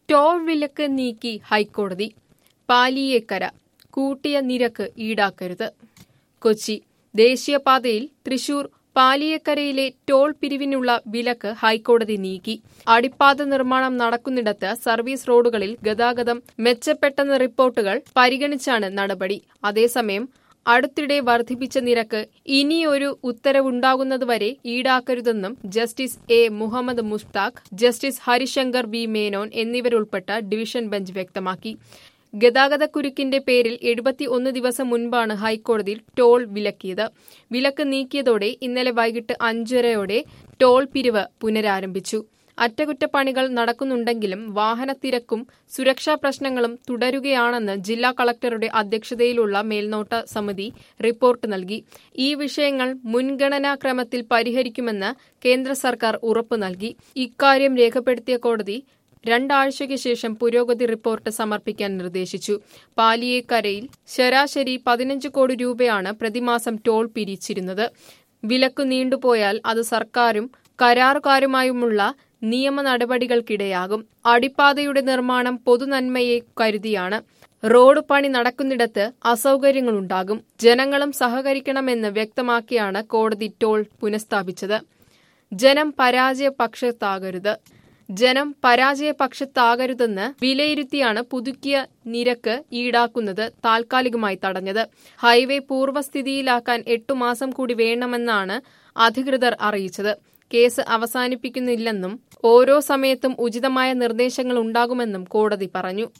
toll വിലക്ക് നീക്കി ഹൈക്കോടതി പാലിയേക്കര കൂട്ടിയ നിരക്ക് ഈടാക്കരുത് കൊച്ചി ദേശീയപാതയിൽ തൃശൂർ പാലിയേക്കരയിലെ ടോൾ പിരിവിനുള്ള വിലക്ക് ഹൈക്കോടതി നീക്കി അടിപ്പാത നിർമ്മാണം നടക്കുന്നിടത്ത് സർവീസ് റോഡുകളിൽ ഗതാഗതം മെച്ചപ്പെട്ടെന്ന റിപ്പോർട്ടുകൾ പരിഗണിച്ചാണ് നടപടി അതേസമയം അടുത്തിടെ വർദ്ധിപ്പിച്ച നിരക്ക് ഇനിയൊരു ഉത്തരവുണ്ടാകുന്നതുവരെ ഈടാക്കരുതെന്നും justice A Muhammad Mushtaq justice Harisankar B Menon എന്നിവരുൾപ്പെട്ട ഡിവിഷൻ ബെഞ്ച് വ്യക്തമാക്കി ഗതാഗതക്കുരുക്കിന്റെ പേരിൽ എഴുപത്തിയൊന്ന് ദിവസം മുൻപാണ് ഹൈക്കോടതി ടോൾ വിലക്കിയത് വിലക്ക് നീക്കിയതോടെ ഇന്നലെ വൈകിട്ട് അഞ്ചരയോടെ ടോൾ പിരിവ് പുനരാരംഭിച്ചു അറ്റകുറ്റപ്പണികൾ നടക്കുന്നുണ്ടെങ്കിലും വാഹനത്തിരക്കും സുരക്ഷാ പ്രശ്നങ്ങളും തുടരുകയാണെന്ന് ജില്ലാ കളക്ടറുടെ അധ്യക്ഷതയിലുള്ള മേൽനോട്ട സമിതി റിപ്പോർട്ട് നൽകി ഈ വിഷയങ്ങൾ മുൻഗണനാക്രമത്തിൽ പരിഹരിക്കുമെന്ന് കേന്ദ്ര സർക്കാർ ഉറപ്പു നൽകി ഇക്കാര്യം രേഖപ്പെടുത്തിയ കോടതി രണ്ടാഴ്ചയ്ക്ക് ശേഷം പുരോഗതി റിപ്പോർട്ട് സമർപ്പിക്കാൻ നിർദ്ദേശിച്ചു പാലിയേക്കരയിൽ ശരാശരി പതിനഞ്ച് കോടി രൂപയാണ് പ്രതിമാസം ടോൾ പിരിച്ചിരുന്നത് വിലക്കു നീണ്ടുപോയാൽ അത് സർക്കാരും കരാറുകാരുമായുമുള്ള നിയമ നടപടികൾക്കിടയാകും അടിപ്പാതയുടെ നിർമ്മാണം പൊതുനന്മയെ കരുതിയാണ് റോഡ് പണി നടക്കുന്നിടത്ത് അസൗകര്യങ്ങളുണ്ടാകും ജനങ്ങളും സഹകരിക്കണമെന്ന് വ്യക്തമാക്കിയാണ് കോടതി ടോൾ പുനഃസ്ഥാപിച്ചത് ജനം പരാജയപക്ഷത്താകരുത് ജനം പരാജയപക്ഷത്താകരുതെന്ന് വിലയിരുത്തിയാണ് പുതുക്കിയ നിരക്ക് ഈടാക്കുന്നത് താൽക്കാലികമായി തടഞ്ഞത് ഹൈവേ പൂർവ്വസ്ഥിതിയിലാക്കാൻ എട്ടു മാസം കൂടി വേണമെന്നാണ് അധികൃതർ അറിയിച്ചത് കേസ് അവസാനിപ്പിക്കുന്നില്ലെന്നും ഓരോ സമയത്തും ഉചിതമായ നിർദ്ദേശങ്ങൾ ഉണ്ടാകുമെന്നും കോടതി പറഞ്ഞു